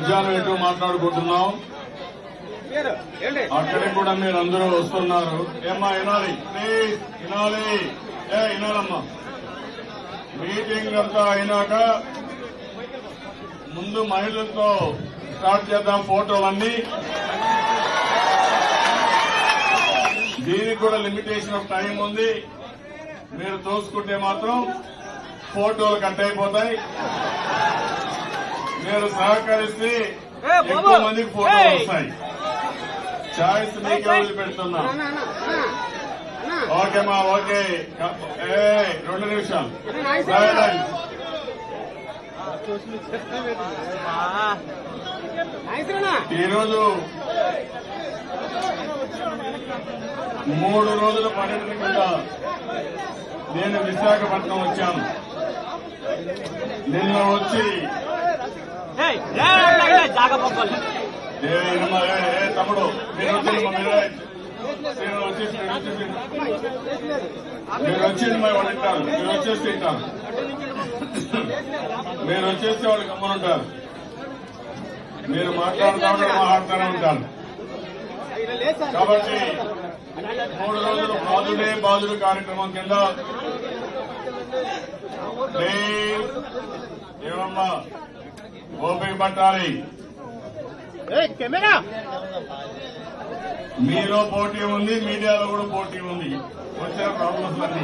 మధ్యాహ్నం ఎటు మాట్లాడుకుంటున్నాం అక్కడికి కూడా మీరు అందరూ వస్తున్నారు ఏమ్మా వినాలి ప్లీజ్ వినాలి ఏ వినాలమ్మా మీటింగ్ అంతా అయినాక ముందు మహిళలతో స్టార్ట్ చేద్దాం ఫోటోలన్నీ దీనికి కూడా లిమిటేషన్ ఆఫ్ టైం ఉంది మీరు తోసుకుంటే మాత్రం ఫోటోలు కట్ అయిపోతాయి మీరు సహకరిస్తే ఎక్కువ మందికి ఫోటోలు వస్తాయి ఛాయిస్ మీకే వదిలిపెడుతున్నా ఓకేమా ఓకే ఏ రెండు నిమిషాలు సైలెన్స్ ఈరోజు మూడు రోజుల పర్యటన కింద నేను విశాఖపట్నం వచ్చాను నిన్న వచ్చి జాగపోవాలి ఏ ఇనమ్మా, ఏ, ఏ తమ్ముడు మీరు వచ్చింది మీరు మీరు వచ్చేసి మీరు వచ్చేసి మీరు వచ్చింది మరి వాళ్ళు తింటారు మీరు వచ్చేసి తింటారు మీరు వచ్చేస్తే వాళ్ళు గమ్మనుంటారు మీరు మాట్లాడుతూ ఉంటారు మాట్లాడుతూనే ఉంటారు కాబట్టి మూడు రోజులు బాధుడే బాధుడు కార్యక్రమం కింద ప్లీజ్ ఏమమ్మా ఓపిక పట్టాలి కెమెరా మీలో పోటీ ఉంది మీడియాలో కూడా పోటీ ఉంది వచ్చిన ప్రాబ్లమ్స్ అన్ని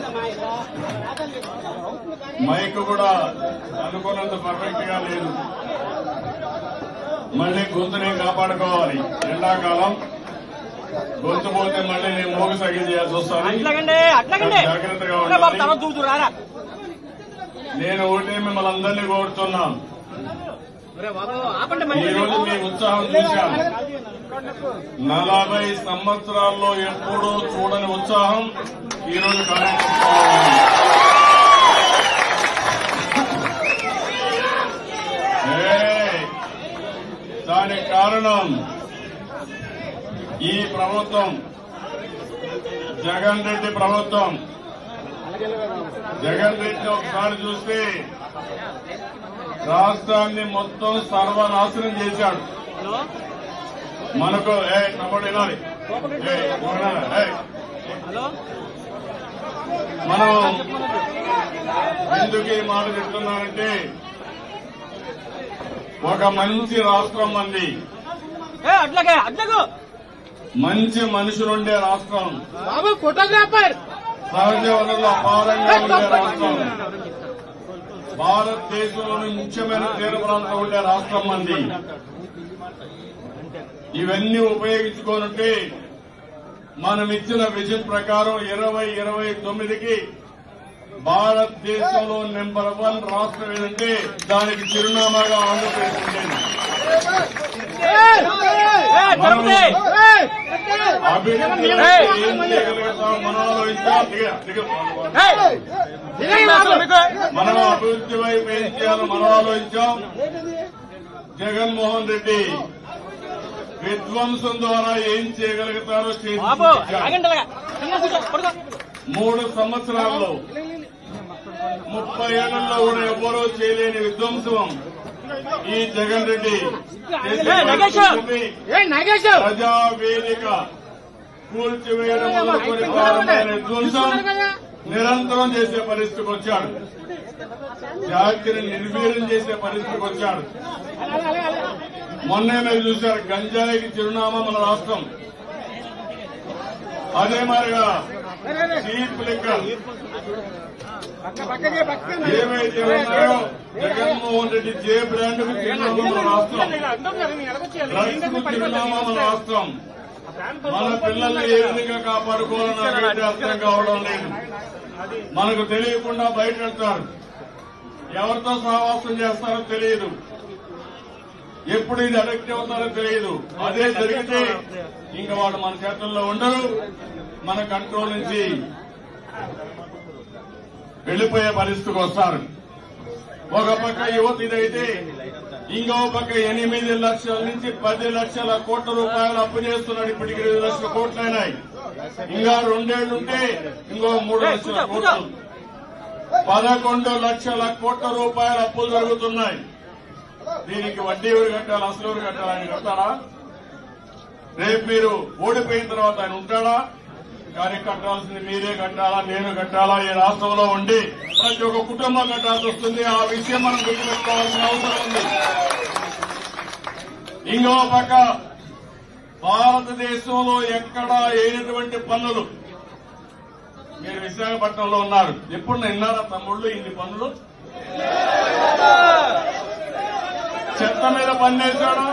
మైక్ కూడా అనుకున్నంత పర్ఫెక్ట్ గా లేదు మళ్ళీ గొంతుని కాపాడుకోవాలి ఎండాకాలం గొంతు పోతే మళ్ళీ నేను మోగ సగి చేయాల్సి వస్తుంది అట్లాగండి అట్లాగండి జాగ్రత్తగా ఇంకా బాబు తర్వాత ఉండాలి చూద్దు రారా నేను ఒకటే మిమ్మల్ని అందరినీ కోరుతున్నాను ఒరే బాబు ఆపండి ఈ రోజు మీ ఉత్సాహం చూశాను నలభై సంవత్సరాల్లో ఎప్పుడూ చూడని ఉత్సాహం ఈ రోజు కార్యక్రమంలో ఉంది. ఏయ్! దానికి కారణం ఈ ప్రభుత్వం జగన్ రెడ్డి ప్రభుత్వం జగన్ రెడ్డి ఒకసారి చూస్తే రాష్ట్రాన్ని మొత్తం సర్వనాశనం చేశాడు హలో మనకు ఏ తమ్ముడు వినాలి ఏ, వినాలి, ఏ. హలో మనం ఎందుకు ఈ మాట చెప్తున్నానంటే ఒక మంచి రాష్ట్రం మంది ఏ అట్లాగే అట్లాగు మంచి మనుషులుండే రాష్ట్రం బాబు ఫోటోగ్రాఫర్ సహజ వనరులు అపారంగా ఉండే రాష్ట్రం భారతదేశంలోని ముఖ్యమైన తీర ప్రాంతం ఉండే రాష్ట్రం మంది ఇవన్నీ ఉపయోగించుకోనుంటే మనం ఇచ్చిన విజన్ ప్రకారం ఇరవై ఇరవై తొమ్మిదికి భారతదేశంలో నెంబర్ వన్ రాష్ట్రం ఏదంటే దానికి చిరునామాగా ఆంధ్రప్రదేశ్ ఉండేది తిరుపతి అభివృద్ధి ఏయ్! ఏం చేయగలుగుతాం మనం ఆలోచించాం దిగ దిగ మనం అభివృద్ధి వైపు ఏం చేయాలో మనం ఆలోచించాం జగన్మోహన్ రెడ్డి విధ్వంసం ద్వారా ఏం చేయగలుగుతారో చేసి బాబు చూపించారు. ఆగండి అలాగా చిన్న సీటు, పడుకో. మూడు సంవత్సరాల్లో ముప్పై ఏళ్లలో కూడా ఎవ్వరూ చేయలేని విధ్వంసం ఈ జగన్ రెడ్డి చేసే ఏయ్, నగేష్! పరిస్థితిని ఏ నాగేశ్ ప్రజా వేదిక కూల్చివేయడం మొదలుకొని ప్రారంభమైన విధ్వంసం నిరంతరం చేసే పరిస్థితికి వచ్చాడు జాతిని నిర్వీర్యం చేసే పరిస్థితికి వచ్చాడు మొన్నే మీరు చూశారు గంజాయికి చిరునామా మన రాష్ట్రం అదే మాదిరిగా చీప్ లిక్కర్ ఏవైతే ఉన్నాయో జగన్మోహన్ రెడ్డి జే బ్రాండ్ కు చిరునామా మన రాష్ట్రం డ్రగ్స్ కు చిరునామా మన రాష్ట్రం మన పిల్లల్ని ఏ విధంగా కాపాడుకోవాలని నాకైతే అర్థం కావడం లేదు మనకు తెలియకుండా బయట వెళ్తారు ఎవరితో సహవాసం చేస్తారో తెలియదు ఎప్పుడు ఇది అడక్ట్ అవుతారో తెలియదు అదే జరిగితే ఇంకా వాళ్ళు మన చేతుల్లో ఉండరు మన కంట్రోల్ నుంచి వెళ్లిపోయే పరిస్థితికి వస్తారు ఒక పక్క యువత ఇదైతే ఇంకో పక్క ఎనిమిది లక్షల నుంచి పది లక్షల కోట్ల రూపాయలు అప్పు చేస్తున్నాడు ఇప్పటికి ఇరవై లక్షల కోట్లు అయినాయి ఇంకా రెండేళ్లుంటే ఇంకో మూడు లక్షల కోట్లు పదకొండు లక్షల కోట్ల రూపాయల అప్పులు జరుగుతున్నాయి దీనికి వడ్డీ ఎవరు కట్టాలి అసలు ఎవరు కట్టాలి ఆయన కడతారా రేపు మీరు ఓడిపోయిన తర్వాత ఆయన ఉంటాడా కానీ కట్టాల్సింది మీరే కట్టాలా నేను కట్టాలా ఈ రాష్ట్రంలో ఉండి ప్రతి ఒక్క కుటుంబం కట్టాల్సి వస్తుంది ఆ విషయం మనం గుర్తుపెట్టుకోవాల్సిన అవసరం ఉంది ఇంకో పక్క భారతదేశంలో ఎక్కడా వేయనటువంటి పన్నులు మీరు విశాఖపట్నంలో ఉన్నారు ఎప్పుడు విన్నారా తమ్ముళ్ళు ఇన్ని పన్నులు చెత్త మీద పన్నేశాడు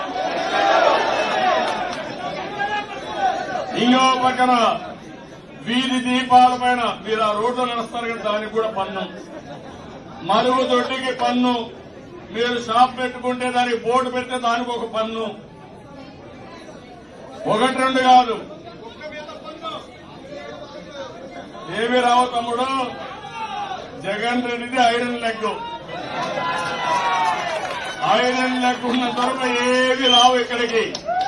ఇంకో పక్కన వీధి దీపాల పైన మీరు ఆ రోడ్లు నడుస్తారు కదా దానికి కూడా పన్ను మరుగు దొడ్డికి పన్ను మీరు షాప్ పెట్టుకుంటే దానికి బోర్డు పెడితే దానికి ఒక పన్ను ఒకటి రెండు కాదు ఏమి రావు తమ్ముడు జగన్ రెడ్డిది ఐరన్ లెగ్ ఐరన్ లెగ్ ఉన్నంత వరకు ఏవి రావు ఇక్కడికి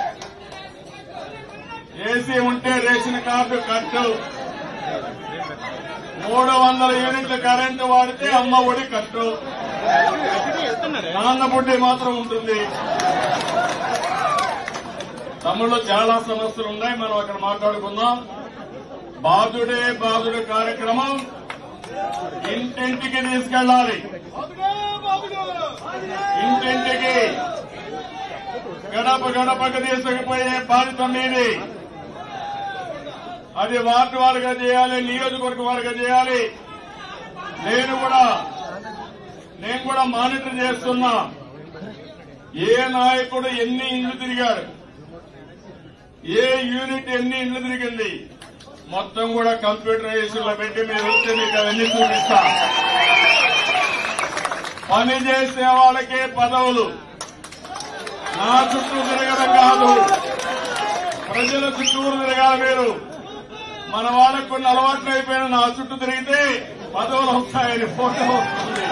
ఏసీ ఉంటే రేషన్ కార్డు కట్టు మూడు వందల యూనిట్ల కరెంటు వాడితే అమ్మ ఒడి కట్టు నాన్న బుడ్డి మాత్రం ఉంటుంది తమ్ముళ్ళు చాలా సమస్యలు ఉన్నాయి మనం అక్కడ మాట్లాడుకుందాం బాధుడే బాధుడు కార్యక్రమం ఇంటింటికి తీసుకెళ్ళాలి ఇంటింటికి గడప గడపకు తీసుకుపోయే బాధ్యత మీది అది వార్డు వారుగా చేయాలి నియోజకవర్గ వారుగా చేయాలి నేను కూడా నేను కూడా మానిటర్ చేస్తున్నా ఏ నాయకుడు ఎన్ని ఇండ్లు తిరిగాడు ఏ యూనిట్ ఎన్ని ఇండ్లు తిరిగింది మొత్తం కూడా కంప్యూటరైజేషన్ లో పెట్టి మీరు వస్తే మీకు అవన్నీ చూపిస్తా పని చేసే వాళ్ళకే పదవులు నా చుట్టూ తిరగడం కాదు ప్రజల చుట్టూరు తిరగాలి మీరు మన వాళ్ళకు కొన్ని అలవాట్లు అయిపోయిన నా చుట్టూ తిరిగితే పదవులు వస్తాయని ఫోటో వస్తుంది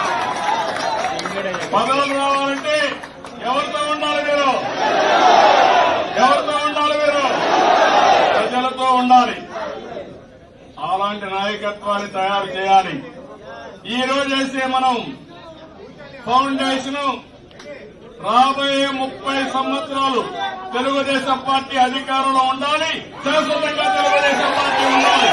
పదవులు రావాలంటే ఎవరితో ఉండాలి మీరు ఎవరితో ఉండాలి మీరు ప్రజలతో ఉండాలి అలాంటి నాయకత్వాన్ని తయారు చేయాలి ఈ రోజు వేసే మనం ఫౌండేషన్ రాబోయే ముప్పై సంవత్సరాలు తెలుగుదేశం పార్టీ అధికారంలో ఉండాలి శాశ్వతంగా తెలుగుదేశం పార్టీ ఉండాలి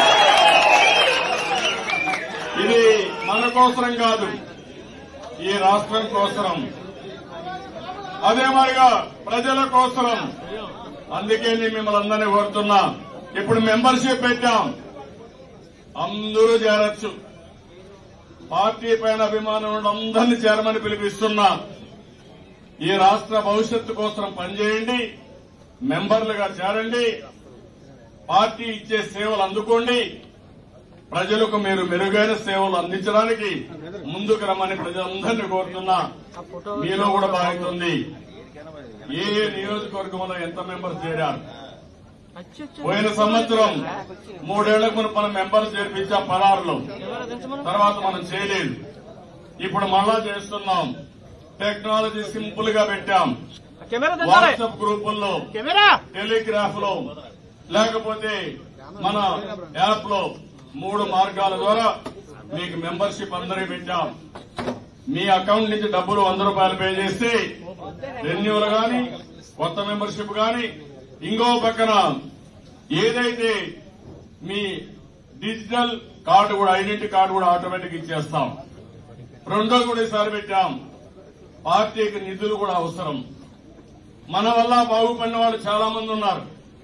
ఇది మన కోసరం కాదు ఈ రాష్ట్రం కోసరం అదే మరిగా ప్రజల కోసరం అందుకే నేను మిమ్మల్ని అందరినీ కోరుతున్నా ఇప్పుడు మెంబర్షిప్ పెట్టాం అందరూ చేరొచ్చు పార్టీ పైన అభిమానం ఉన్న అందరినీ చేరమని పిలిపిస్తున్నా ఈ రాష్ట్ర భవిష్యత్తు కోసం పనిచేయండి మెంబర్లుగా చేరండి పార్టీ ఇచ్చే సేవలు అందుకోండి ప్రజలకు మీరు మెరుగైన సేవలు అందించడానికి ముందుకు రమ్మని ప్రజలందరినీ కోరుతున్నా మీలో కూడా బాధ్యత ఉంది ఏ ఏ నియోజకవర్గంలో ఎంత మెంబర్స్ చేరారు పోయిన సంవత్సరం మూడేళ్లకు మనం మన మెంబర్స్ చేర్పించాం పదహారులో తర్వాత మనం చేయలేదు ఇప్పుడు మళ్ళా చేస్తున్నాం టెక్నాలజీ సింపుల్ గా పెట్టాం కెమెరా దంచాలి వాట్సాప్ గ్రూపుల్లో కెమెరా టెలిగ్రాఫ్ లో లేకపోతే మన యాప్ లో మూడు మార్గాల ద్వారా మీకు మెంబర్షిప్ అందరికీ పెట్టాం మీ అకౌంట్ నుంచి డబ్బులు వంద రూపాయలు పే చేస్తే రెన్యూవల్ గాని కొత్త మెంబర్షిప్ గాని ఇంకో పక్కన ఏదైతే మీ డిజిటల్ కార్డు కూడా ఐడెంటిటీ కార్డు కూడా ఆటోమేటిక్ ఇచ్చేస్తాం రెండో కూడా ఈసారి పెట్టాం పార్టీకి నిధులు కూడా అవసరం మన వల్ల బాగుపడిన వాళ్ళు చాలా మంది ఉన్నారు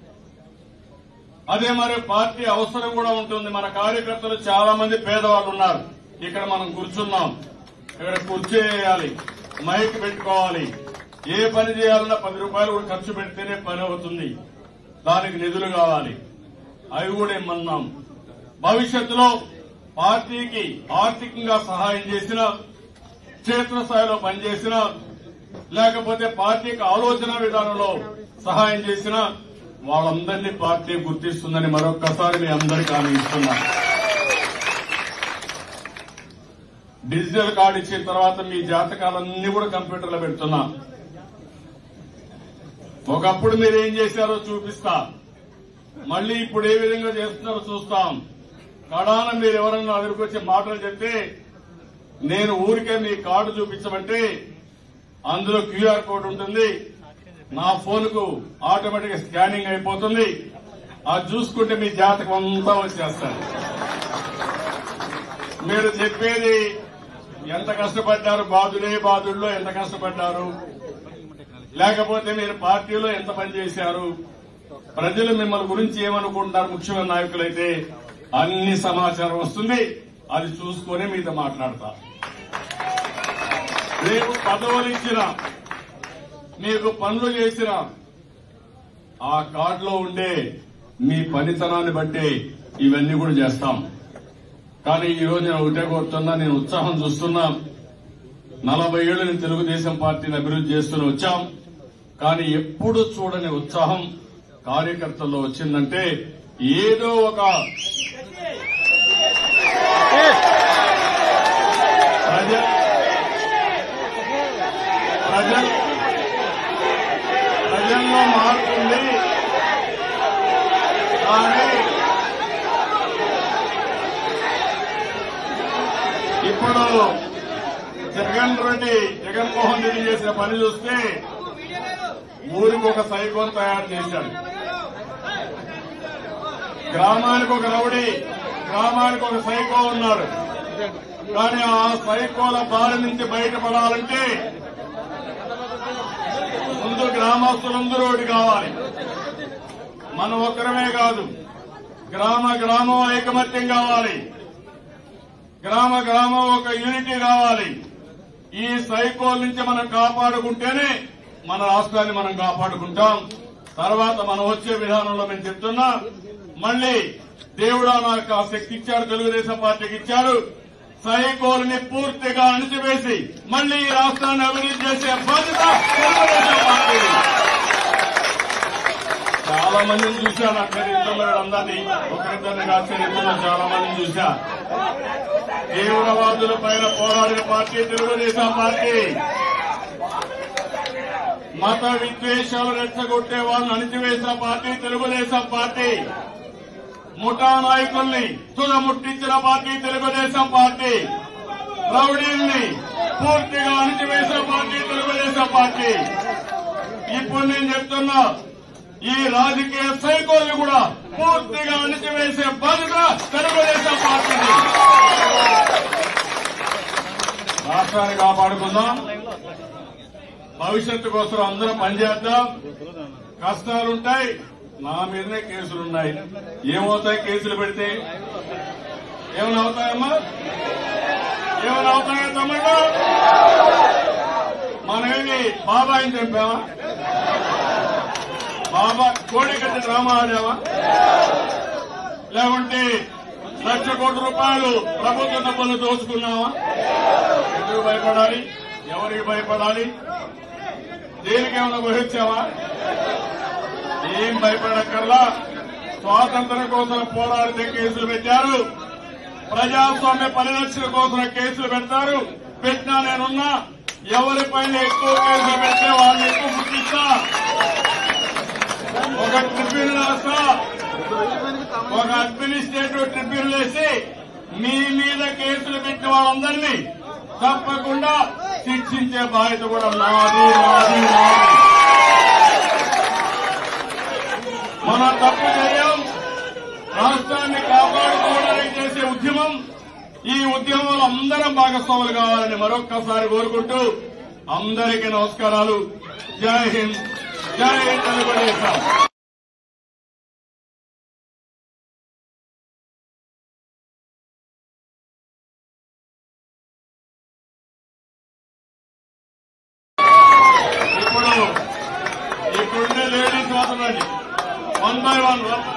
అదే మరి పార్టీ అవసరం కూడా ఉంటుంది మన కార్యకర్తలు చాలా మంది పేదవాళ్ళు ఉన్నారు ఇక్కడ మనం కూర్చున్నాం ఇక్కడ కుర్చీ వేయాలి మైక్ పెట్టుకోవాలి ఏ పని చేయాలన్నా పది రూపాయలు కూడా ఖర్చు పెడితేనే పని అవుతుంది దానికి నిధులు కావాలి అవి కూడా ఇమ్మన్నాం భవిష్యత్తులో పార్టీకి ఆర్థికంగా సహాయం చేసిన క్షేత్రస్థాయిలో పనిచేసిన లేకపోతే పార్టీకి ఆలోచన విధానంలో సహాయం చేసిన వాళ్ళందరినీ పార్టీ గుర్తిస్తుందని మరొక్కసారి మీ అందరికీ హామీ ఇస్తున్నా డిజిటల్ కార్డు ఇచ్చిన తర్వాత మీ జాతకాలన్నీ కూడా కంప్యూటర్లో పెడుతున్నా ఒకప్పుడు మీరు ఏం చేశారో చూపిస్తా మళ్ళీ ఇప్పుడు ఏ విధంగా చేస్తున్నారో చూస్తాం కడాన మీరు ఎవరన్నా ఎదురుకొచ్చే మాటలు చెప్తే నేను ఊరికే మీ కార్డు చూపించమంటే అందులో క్యూఆర్ కోడ్ ఉంటుంది నా ఫోన్ కు ఆటోమేటిక్ గా స్కానింగ్ అయిపోతుంది అది చూసుకుంటే మీ జాతకం అంతా వచ్చేస్తారు మీరు చెప్పేది ఎంత కష్టపడ్డారు బాధుడే బాధుల్లో ఎంత కష్టపడ్డారు లేకపోతే మీరు పార్టీలో ఎంత పని చేశారు ప్రజలు మిమ్మల్ని గురించి ఏమనుకుంటారు ముఖ్యమైన నాయకులైతే అన్ని సమాచారం వస్తుంది అది చూసుకొని మీతో మాట్లాడతా రేపు పదవులు ఇచ్చిన మీకు పనులు చేసిన ఆ కార్డులో ఉండే మీ పనితనాన్ని బట్టి ఇవన్నీ కూడా చేస్తాం కానీ ఈ రోజు నేను ఒకటే కోరుతున్నా నేను ఉత్సాహం చూస్తున్నా నలభై ఏళ్లు నేను తెలుగుదేశం పార్టీని అభివృద్ధి చేస్తూనే వచ్చాం కానీ ఎప్పుడు చూడని ఉత్సాహం కార్యకర్తల్లో వచ్చిందంటే ఏదో ఒక ప్రజ ప్రజ ప్రజల్లో మార్పు ఉంది కానీ ఇప్పుడు జగన్ రెడ్డి జగన్మోహన్ రెడ్డి చేసిన పని చూస్తే ఊరికి ఒక సైకోన్ తయారు చేశాడు గ్రామానికి ఒక రౌడీ గ్రామానికి ఒక సైకో ఉన్నాడు కానీ ఆ సైకోల బారి నుంచి బయటపడాలంటే ముందు గ్రామస్తులందరూ ఒకటి కావాలి మనం ఒక్కరమే కాదు గ్రామ గ్రామం ఐకమత్యం కావాలి గ్రామ గ్రామం ఒక యూనిటీ కావాలి ఈ సైకోల్ నుంచి మనం కాపాడుకుంటేనే మన రాష్ట్రాన్ని మనం కాపాడుకుంటాం తర్వాత మనం వచ్చే విధానంలో మేము చెప్తున్నా మళ్ళీ దేవుడా నాకు ఆ శక్తి ఇచ్చాడు తెలుగుదేశం పార్టీకి ఇచ్చాడు సైకోల్ని పూర్తిగా అణిచివేసి మళ్ళీ ఈ రాష్ట్రాన్ని అభివృద్ధి చేసే బాధ్యత తెలుగుదేశం పార్టీ చాలా మందిని చూశాను అక్కడ ఇద్దరు అందరినీ ఒకరిద్దరిని కాదు చరిత్రలో చాలా మందిని చూశా తీవ్రవాదుల పైన పోరాడిన పార్టీ తెలుగుదేశం పార్టీ మత విద్వేషాలు రెచ్చగొట్టే వాళ్ళని అణిచివేసిన పార్టీ తెలుగుదేశం పార్టీ ముఠా నాయకుల్ని తుదముట్టించిన పార్టీ తెలుగుదేశం పార్టీ రౌడీల్ని పూర్తిగా అణిచివేసిన పార్టీ తెలుగుదేశం పార్టీ ఇప్పుడు నేను చెప్తున్నా ఈ రాజకీయ సైకోల్ని కూడా పూర్తిగా అణిచివేసే బాధ్యత తెలుగుదేశం పార్టీని రాష్ట్రాన్ని కాపాడుకుందాం భవిష్యత్తు కోసం అందరం పనిచేద్దాం కష్టాలుంటాయి నా మీదనే కేసులున్నాయి ఏమవుతాయి కేసులు పెడితే ఏమైనా అవుతాయమ్మా ఏమైనా అవుతాయా తమ్ముళ్ళు మనమేమి బాబాయిని చంపామా బాబా కోడి కట్టి డ్రామా ఆడామా లేకుంటే లక్ష కోట్ల రూపాయలు ప్రభుత్వ డబ్బులు దోచుకున్నామా ఎందుకు భయపడాలి ఎవరికి భయపడాలి దేనికేమైనా గ్రహించావా ఏం భయపడక్కర్లా స్వాతంత్రం కోసం పోరాడితే కేసులు పెట్టారు ప్రజాస్వామ్య పరిరక్షణ కోసం కేసులు పెడతారు పెట్టినా నేనున్నా ఎవరిపైన ఎక్కువ కేసులు పెడితే వాళ్ళని ఎక్కువ గుర్తిస్తా ఒక ట్రిబ్యునల్ రాస్తా ఒక అడ్మినిస్ట్రేటివ్ ట్రిబ్యునల్ వేసి మీ మీద కేసులు పెట్టిన వాళ్ళందరినీ తప్పకుండా శిక్షించే బాధ్యత కూడా నాది నాది నాది మన తప్పు చేయం రాష్ట్రాన్ని కాపాడుకోవడానికి చేసే ఉద్యమం ఈ ఉద్యమంలో అందరం భాగస్వాములు కావాలని మరొక్కసారి కోరుకుంటూ అందరికీ నమస్కారాలు జై హింద్ జై తెలుగుదేశం ఇప్పుడు ఇప్పుడుండే లేడీస్ మాత్రమే వన్ బై వన్